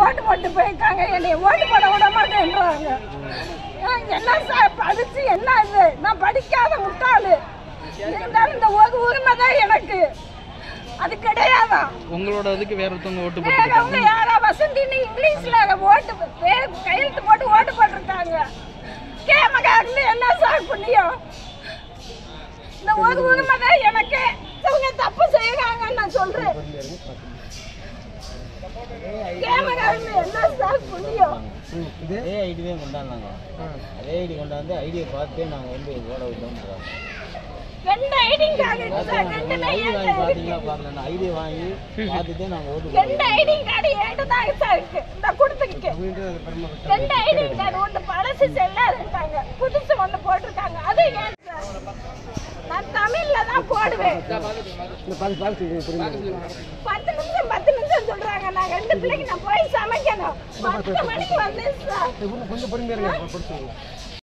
ஓட்டு போட்டு போயிருக்காங்க என்னை ஓட்டு போட விட மாட்டேன்றாங்க நான் என்ன சார் படிச்சு என்ன இது நான் படிக்காத முட்டாளு இருந்தாலும் இந்த ஒரு உரிமை தான் எனக்கு அது கிடையாதா உங்களோட இதுக்கு வேற ஒருத்தவங்க ஓட்டு வேற போட்டு அவங்க யாரா வசந்தின்னு இங்கிலீஷ்ல ஓட்டு பே- கையெழுத்து போட்டு ஓட்டு போட்டிருக்காங்க கேமகாரன்னு என்ன சார் புண்ணியம் இந்த ஒரு உரிமை தான் எனக்கு இவங்க தப்பு செய்யறாங்கன்னு நான் சொல்றேன் கேமகாரன்னு என்ன சார் புண்ணியம் அதே ஐடி தான் கொண்டாந்தாங்க அதே ஐடி கொண்டாந்து ஐடியை பார்த்து நாங்கள் வந்து ஓட விட்டோம் ரெண்டு ஐடிங் கார்டு இருக்கு சார் ரெண்டுமே ஐடி வாங்கி என்கிட்ட பார்த்தீங்களா இருக்கு பார்க்கல ஐடியை வாங்கி பார்த்துட்டு நாங்கள் ஓட்டு ரெண்டு ஐடிங் கார்டு என்கிட்ட தான் சார் இருக்கு இந்த கொடுத்துருக்கேன் ரெண்டு ஐடிங் கார்டு ஒன்று பழசு செல்லாதுட்டாங்க புதுசு ஒன்று போட்டிருக்காங்க அது ஏன் சார் நான் தமிழ்ல தான் போடுவேன் பத்து நிமிஷம் பத்து நிமிஷம் சொல்றாங்க நான் ரெண்டு பிள்ளைக்கு நான் போய் சமைக்கணும் பத்து மணிக்கு வந்தேன் சார் கொஞ்சம் பொறுமையாக இருங்க